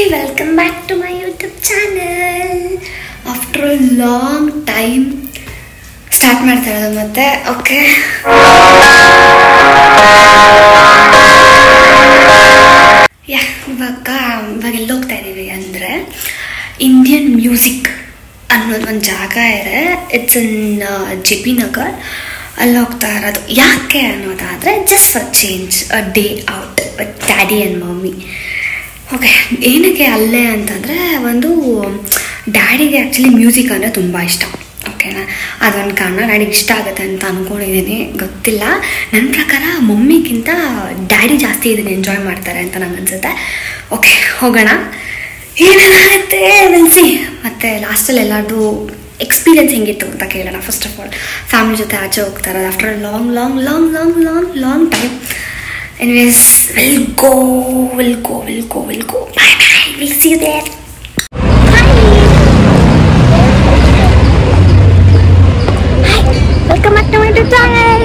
Welcome back to my YouTube channel after a long time start ಮಾಡ್ತಾ ಇರೋದು ಮತ್ತೆ okay yeah ಇವಾಗ ಇವಾಗ ಎಲ್ಲಿ ಹೋಗ್ತಾ ಇದ್ದೀವಿ ಅಂದರೆ ಇಂಡಿಯನ್ ಮ್ಯೂಸಿಕ್ ಅನ್ನೋದು ಒಂದು ಜಾಗ ಇದೆ it's in J P Nagar ಅಲ್ಲಿ ಹೋಗ್ತಾ ಇರೋದು ಯಾಕೆ ಅನ್ನೋದಾದರೆ just for change a day out with daddy and mummy okay ಏನಕ್ಕೆ ಅಲ್ಲೇ ಅಂತಂದರೆ ಒಂದು ಡ್ಯಾಡಿಗೆ ಆ್ಯಕ್ಚುಲಿ ಮ್ಯೂಸಿಕ್ ಅಂದರೆ ತುಂಬ ಇಷ್ಟ ಓಕೆನಾ ಅದೊಂದು ಕಾರಣ ಡ್ಯಾಡಿಗೆ ಇಷ್ಟ ಆಗುತ್ತೆ ಅಂತ ಅಂದ್ಕೊಂಡಿದ್ದೀನಿ ಗೊತ್ತಿಲ್ಲ ನನ್ನ ಪ್ರಕಾರ ಮಮ್ಮಿಗಿಂತ ಡ್ಯಾಡಿ ಜಾಸ್ತಿ ಇದನ್ನು ಎಂಜಾಯ್ ಮಾಡ್ತಾರೆ ಅಂತ ನಂಗೆ ಅನ್ಸುತ್ತೆ ಓಕೆ ಹೋಗೋಣ ಏನೇನಾಗುತ್ತೆ ಮೆಲ್ಸಿ ಮತ್ತು ಲಾಸ್ಟಲ್ಲಿ ಎಲ್ಲಾರ್ದು ಎಕ್ಸ್ಪೀರಿಯನ್ಸ್ ಹೆಂಗಿತ್ತು ಅಂತ ಕೇಳೋಣ ಫಸ್ಟ್ ಆಫ್ ಆಲ್ ಫ್ಯಾಮಿಲಿ ಜೊತೆ ಆಚೆ ಹೋಗ್ತಾ ಇರೋದು after long long long long long long time anyways will go will go will go will go bye bye will see there welcome back to my YouTube channel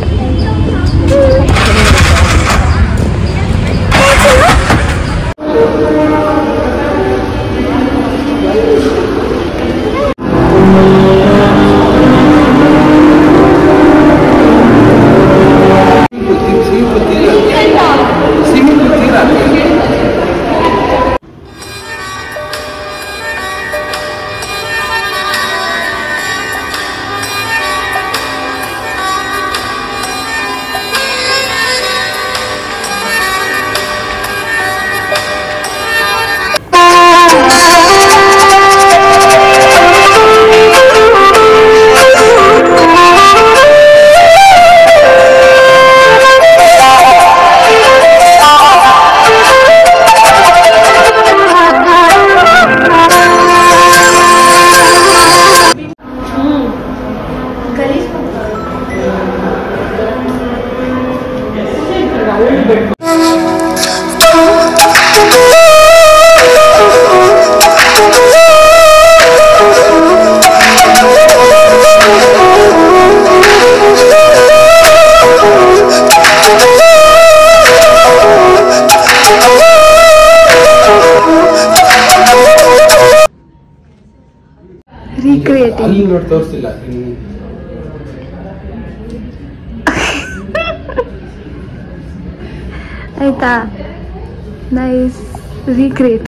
recreating ಅಲ್ಲಿ ನೋಡಿ ತೋರಿಸ್ತಿಲ್ಲ ಹ್ಮ್. ಆಯ್ತಾ nice recreate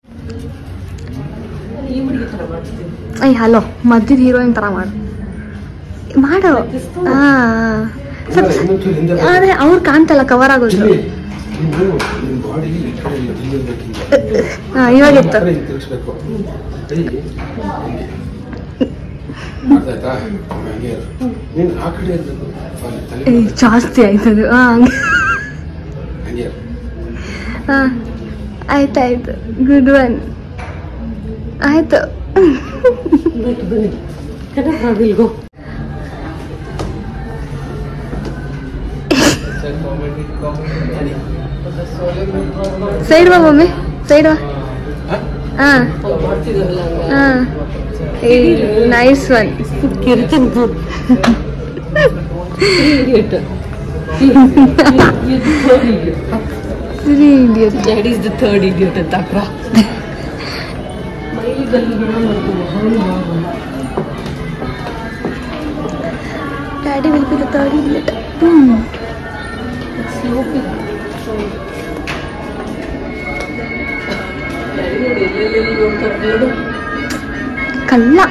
I hello ಮಧ್ಯದ heroine ಥರ ಮಾಡು ಮಾಡು ಹಾಂ ಇಲ್ಲ, ಇನ್ನೊಂಚೂರು ಹಿಂದೆ ಬಾ. ಆದರೆ ಅವ್ರು ಕಾಣ್ತಲ್ಲ ಕವರ್ ಆಗೋದು ಇಲ್ಲಿ, ನೀನು ನಿನ್ ಬಾಡಿ ಈ ಕಡೆ ಇಲ್ಲ, ಇಲ್ಲಿ ಇರ್ಬೇಕಿಂತ. ಹಾಂ ಇವಾಗ ಆ ಇತ್ತು ಕಡೆ ಹಿಂಗೆ ತಿರ್ಗ್ಸ್ಬೇಕು. ಕೈ ಹಿಂಗೆ. ಅರ್ಥಾಯ್ತಾ? ಹಂಗೆ ಇರು. ನೀನು ಆ ಕಡೆ ಇರ್ಬೇಕು ಅಲ್ಲಿ ತಲೆ ಏ ಮೇಲೆ. ಜಾಸ್ತಿ ಆಯ್ತದು ಹಾಂ ಹಂಗೆ ಹಂಗೆ ಇರು. ಹಾಂ ಆಯ್ತಾಯ್ತು ಗುಡ್ ಒನ್ ಆಯ್ತು ಸೈಡ್ ಬಾ ಮಮ್ಮಿ ಸೈಡ್ ಬಾ ಹ? ಹಾಂ ಹಾಂ nice one three idiot Daddy is the third idiot ಅಂತ ಅಕ್ರ daddy will be the third idiot ಕಲ್ಲ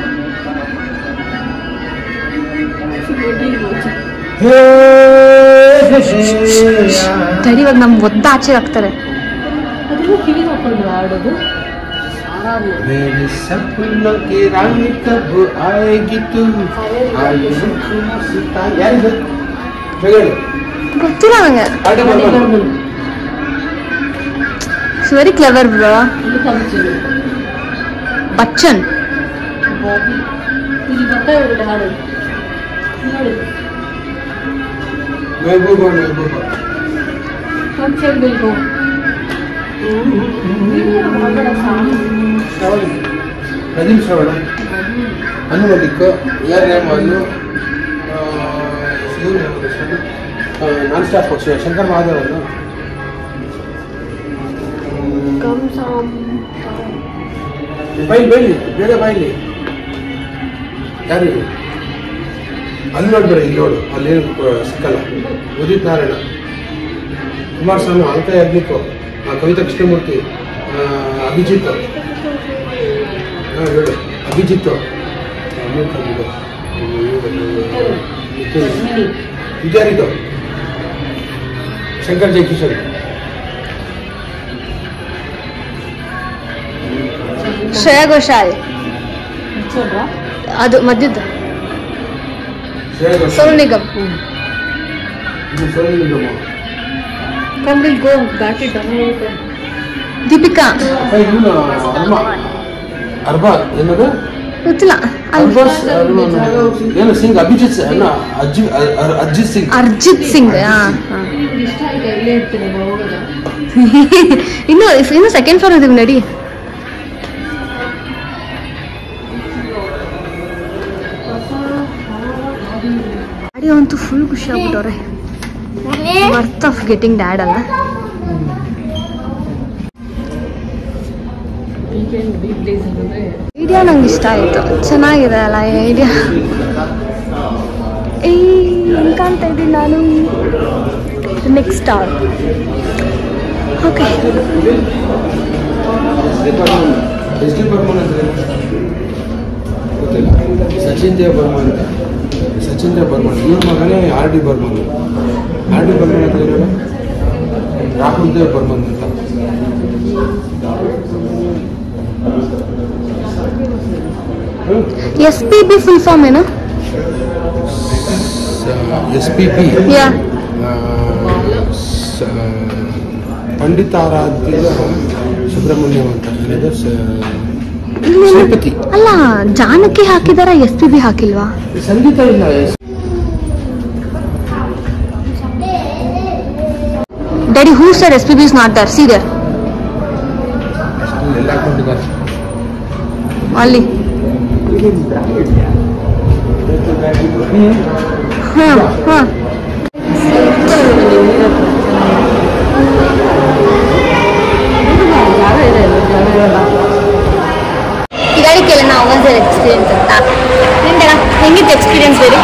ಡ್ಯಾಡಿ ಇವಾಗ ನಮ್ ಒದ್ದ ಆಚೆ ಹಾಕ್ತಾರೆ ಅದನ್ನು ಕಿವಿಗೆ ಹಾಕೊಂಡು ಆಡೋದು ಆರಾಮ मेरे सपनों की रानी कब आएगी तू आएगी तू सीता ಯಾರಿದು ಹೇಳಿ ಗೊತ್ತಿಲ್ಲ ನಂಗೆ ಆಟ ಮಾಡ್ಬಾರ್ದು. It's very clever bro Amitabh Bachchan Bachchan Bobby ಇಲ್ಲಿ ಬರ್ತಾ ಇರೋದು ಹಾಡು ನೋಡಿ ಮೆಹಬೂಬ ಮೆಹಬೂಬ ಫಂಕ್ಷನ್ ಬೇಕು ಶ್ರವಣ ನದೀಮ್ ಶ್ರವಣ ಅನು ಮಲ್ಲಿಕ್ ಯಾರು ರೇಮನ್ನು ನಾನ್ ಸ್ಟಾಪ್ ಪಕ್ಷ ಶಂಕರ್ ಮಹಾದೇವನು ಕಮ್ ಸಾಮ್ ಬೈಲಿ ಬೈಲಿ ಬೇಗ ಬೈಲಿ ಯಾರಿದು ಅಲ್ಲಿ ನೋಡ್ಬೇಡ ಇಲ್ಲಿ ನೋಡು ಅಲ್ಲೇನು ಕ- ಸಿಕ್ಕಲ್ಲ ಉದಿತ್ ನಾರಾಯಣ ಕುಮಾರಸ್ವಾಮಿ ಅಲ್ಕ ಯಾಜ್ಞಿಕು ಆ, ಕವಿತಾ ಕೃಷ್ಣಮೂರ್ತಿ ಆ, ಅಭಿಜಿತ್ ಹಾಂ ಹೇಳು ಅಭಿಜಿತ್ ಅಮೀರ್ ಖಾನ್ ಇದು. ನಿಖಿಲ್. ಮಿನಿ ಇದ್ಯಾರಿದು ಶಂಕರ್ ಜಯಕಿಶನ್ ಶ್ರೇಯಾ ಘೋಷಾಲ್ ಮುಚ್ಚೋಡ್ರಾ ಅದು ಮಧ್ಯದ್ದು ಶ್ರೇಯಾ ಘೋಷಾಲ್. ಸೋನು ನಿಗಮ್ ಇದು Sonu Nigam come will go battery down Deepika ಅಪ್ಪ, ಇವನು ಅರ್ಮ ಅರ್ಬ ಏನದು ಗೊತ್ತಿಲ್ಲ ಅಲ್- ಅರ್ಬಾಸ್ ಅರ್ಮ ಏನು ಸಿಂಗ್ ಅಭಿಜಿತ್ ಸ- ಅಲ್ಲ, ಅಜ್ಜಿ ಅರ್- ಅರ್- ಅರ್ಜಿತ್ ಸಿಂಗ್ ಅರ್ಜಿತ್ ಸಿಂಗ್ ಹಾ ಹಾ ಇಷ್ಟ ಆಯ್ತಾ ಇಲ್ಲೇ ಇರ್ತೀನಿ ನಾವು ಹೋಗೋದ ಇನ್ನು ಇನ್ನು ಸೆಕೆಂಡ್ ಫ್ಲೋರ್ ಇದೀವಿ ನಡಿ ಗಾಡಿ ಅಂತೂ ಫುಲ್ ಖುಷಿ ಆಗ್ಬಿಟ್ಟವ್ರೆ ವರ್ತ್ ಆಫ್ ಗೆಟಿಂಗ್ ಡ್ಯಾಡ್ ಅಲ್ಲ ವೀಕೆಂಡ್ ವೀಕ್ ಡೇಸ್ ಅಂದರೆ ಐಡಿಯಾ ನಂಗೆ ಇಷ್ಟ ಆಯಿತು ಚೆನ್ನಾಗಿದೆ ಅಲ್ಲ ಈ ಐಡಿಯಾ ಏ ಹೆಂಗ್ ಕಾಣ್ತಾ ಇದ್ದೀನಿ ನಾನು next star okay S D Burman ಅಂತ ಏನು? ಗೊತ್ತಿಲ್ಲ ಸಚಿನ್ ದೇವ್ ಬರ್ಮನ್ ಅಂತ ಸಚಿನ್ ದೇವ್ ಬರ್ಮನ್ ಇವ್ರ ಮಗನೇ R D Burman R D Burman ಅಂತ ಏನು ರಾಹುಲ್ ದೇವ್ ಬರ್ಮನ್ ಅಂತ S P B full form ಏನು ಎಸ್ ಪಿ ಪಿ ಯಾ ಪಂಡಿತಾರಾಧ್ಯ ಸುಬ್ರಹ್ಮಣ್ಯಂ ಅಂತ ಏನಿದೆ ಸ- ಇಲ್ಲಿ ಶ್ರೀಪತಿ ಅಲ್ಲ ಜಾನಕಿ ಹಾಕಿದಾರ ಎಸ್ ಪಿ ಬಿ ಹಾಕಿಲ್ವಾ ಸಂಗೀತ ಇಲ್ಲ daddy who sir S P B is not there see there ಎಲ್ಲ ಹಾಕೊಂಡಿದ್ದಾರೆ ಅಲ್ಲಿ ಹಾಂ ಹಾಂ ಜಾಗ ಇದೆ ಇಲ್ಲ ಜಾಗ ಇರಲ್ಲ ಈ ಗಾಡಿ ಕೇಳ ನಾವು ಒಂದ್ಸಲ ಎಕ್ಸ್ಪೀರಿಯನ್ಸ್ ಅಂತ ನಿಂದಣ ಹೆಂಗಿತ್ತು ಎಕ್ಸ್ಪೀರಿಯನ್ಸ್ ಬೇರೆ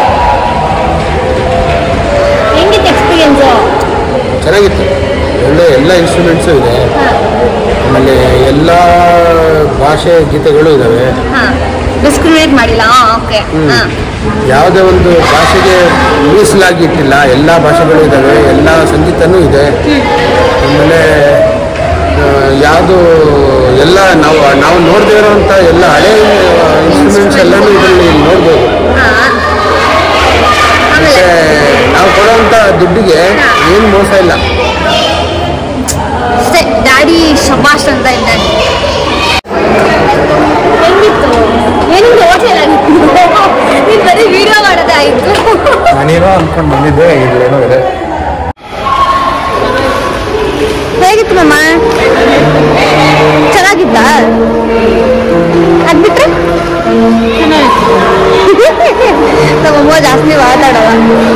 ಹೆಂಗಿತ್ತು ಎಕ್ಸ್ಪೀರಿಯನ್ಸು ಚೆನ್ನಾಗಿತ್ತು ಒಳ್ಳೆ ಎಲ್ಲ ಇನ್ಸ್ಟ್ರೂಮೆಂಟ್ಸು ಇದೆ ಆಮೇಲೆ ಎಲ್ಲ ಭಾಷೆ ಗೀತೆಗಳು ಇದ್ದಾವೆ ಹಾಂ ಡಿಸ್ಕ್ರಿಮಿನೇಟ್ ಮಾಡಿಲ್ಲ ಹಾಂ ಓಕೆ ಹಾಂ ಯಾವುದೇ ಒಂದು ಭಾಷೆಗೆ ಮೀಸಲಾಗಿ ಇಟ್ಟಿಲ್ಲ ಎಲ್ಲ ಭಾಷೆಗಳು ಇದ್ದಾವೆ ಎಲ್ಲ ಸಂಗೀತನೂ ಇದೆ ಆಮೇಲೆ ಯಾವುದು ಎಲ್ಲ ನಾವು ನಾವು ನೋಡದೇ ಇರೋವಂಥ ಎಲ್ಲ ಹಳೆ ಇನ್ಸ್ಟ್ರೂಮೆಂಟ್ಸ್ ಎಲ್ಲನೂ ಇದರಲ್ಲಿ ನೋಡ್ಬೋದು ಹಾಂ ಮತ್ತೆ ನಾವು ಕೊಡೋವಂಥ ದುಡ್ಡಿಗೆ ಏನು ಮೋಸ ಇಲ್ಲ ಅಷ್ಟೇ ಡ್ಯಾಡಿ ಶಬಾಷ್ ಅಂತ ಇದ್ದಾನೆ ಹೆಂಗಿತ್ತು ಏನಿಂದ ಹೋಟೆಲ್ ನೀನು ಬರೀ ವಿಡಿಯೋ ಮಾಡೋದೇ ಆಯಿತು ನಾನೇನೋ ಅಂದ್ಕೊಂಡು ಬಂದಿದ್ದೆ ಇಲ್ಲೇನೋ ಇದೆ ಹೇಗಿತ್ತು ಮಮ್ಮ ಚೆನ್ನಾಗಿತ್ತ ಅದ್ಬಿಟ್ರೆ ನಮ್ಮಮ್ಮ ಜಾಸ್ತಿ ಮಾತಾಡಲ್ಲ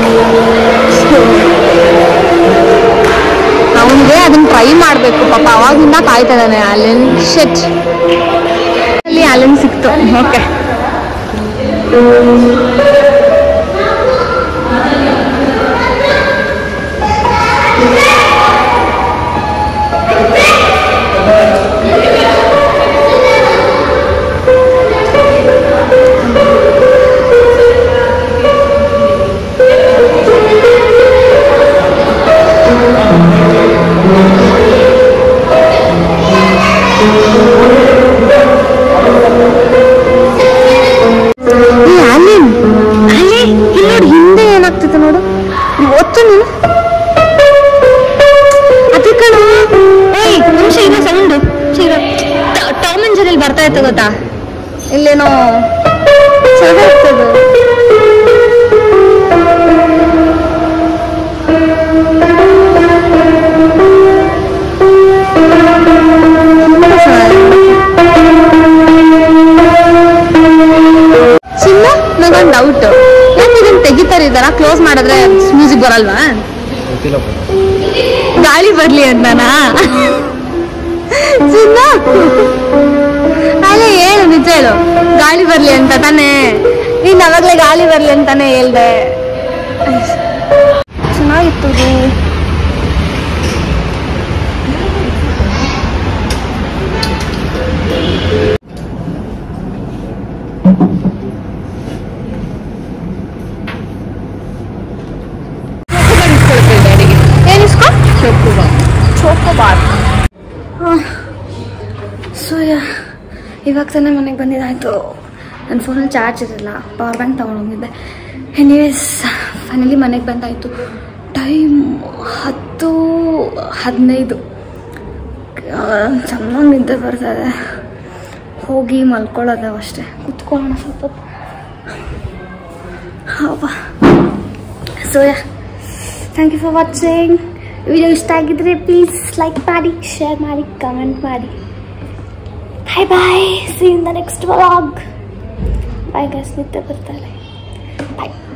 ಅವನಿಗೆ ಅದನ್ನ ಟ್ರೈ ಮಾಡಬೇಕು ಪಾಪ ಅವಾಗಿಂದ ಕಾಯ್ತಾ ಇದ್ದಾನೆ ಅಲೆನ್ ಶೆಟ್ ಅಲ್ಲಿ ಅಲೆನ್ ಸಿಕ್ತು ಓಕೆ ಏ ಅಲಿನ್ ಅಲ್ಲಿ ಇಲ್ಲಿ ನೋಡಿ ಹಿಂದೆ ಏನಾಗ್ತಿತ್ತು ನೋಡು ಒತ್ತು ನೀನು ಅದೇ ಕಣೋ ಏಯ್ ನಿಮಿಷ ಇರೋ ಸೌಂಡ್ ಟಾಮ್ ಅಂಡ್ ಜೆರಿಲಿ ಬರ್ತಾ ಇತ್ತು ಗೊತ್ತಾ ಇಲ್ಲೇನೋ ಸೌಂಡ್ ಆಗ್ತದೆ ಚಿನ್ನ ನಂಗೊಂದು ಡೌಟ್ ಯಾಕೆ ಇದನ್ನ ತೆಗಿತಾರೆ ಈ ತರ ಕ್ಲೋಸ್ ಮಾಡಿದ್ರೆ ಮ್ಯೂಸಿಕ್ ಬರಲ್ವಾ ಗೊತ್ತಿಲ್ಲ ಗಾಳಿ ಬರ್ಲಿ ಅಂತಾನಾ ಚಿನ್ನ ಹೇಳು ನಿಜ ಹೇಳು ಗಾಳಿ ಬರ್ಲಿ ಅಂತ ತಾನೇ ನೀನ್ ಅವಾಗ್ಲೇ ಗಾಳಿ ಬರ್ಲಿ ಅಂತಾನೆ ಹೇಳ್ದೆ ಚೆನ್ನಾಗಿತ್ತು ಇದು. ಏನಿಸ್ಕೊ ಚೋಕೋಬಾರ್ ಸೊ ಇವಾಗ ತಾನೇ ಮನೆಗೆ ಬಂದಿದ್ದಾಯಿತು ನನ್ನ ಫೋನಲ್ಲಿ ಚಾರ್ಜ್ ಇರಲಿಲ್ಲ ಪವರ್ ಬ್ಯಾಂಕ್ ತೊಗೊಂಡೋಗಿದ್ದೆ ಎನಿವೇಸ್ ಫೈನಲಿ ಮನೆಗೆ ಬಂದಾಯಿತು ಟೈಮ್ ಹತ್ತು ಹದಿನೈದು ಚೆನ್ನಾಗಿ ನಿದ್ದೆ ಬರ್ತದೆ ಹೋಗಿ ಮಲ್ಕೊಳ್ಳೋದು ಅಷ್ಟೇ ಕುತ್ಕೊಳ್ಳೋಣ ಸ್ವಲ್ಪ ಹೊತ್ತು. ಹೌದಾ so yeah thank you for watching video ಇಷ್ಟ ಆಗಿದ್ರೆ ಪ್ಲೀಸ್ ಲೈಕ್ ಮಾಡಿ ಶೇರ್ ಮಾಡಿ ಕಮೆಂಟ್ ಮಾಡಿ bye bye see in the next vlog bye guys ನಿದ್ದೆ ಬರ್ತಾರೆ ಬಾಯ್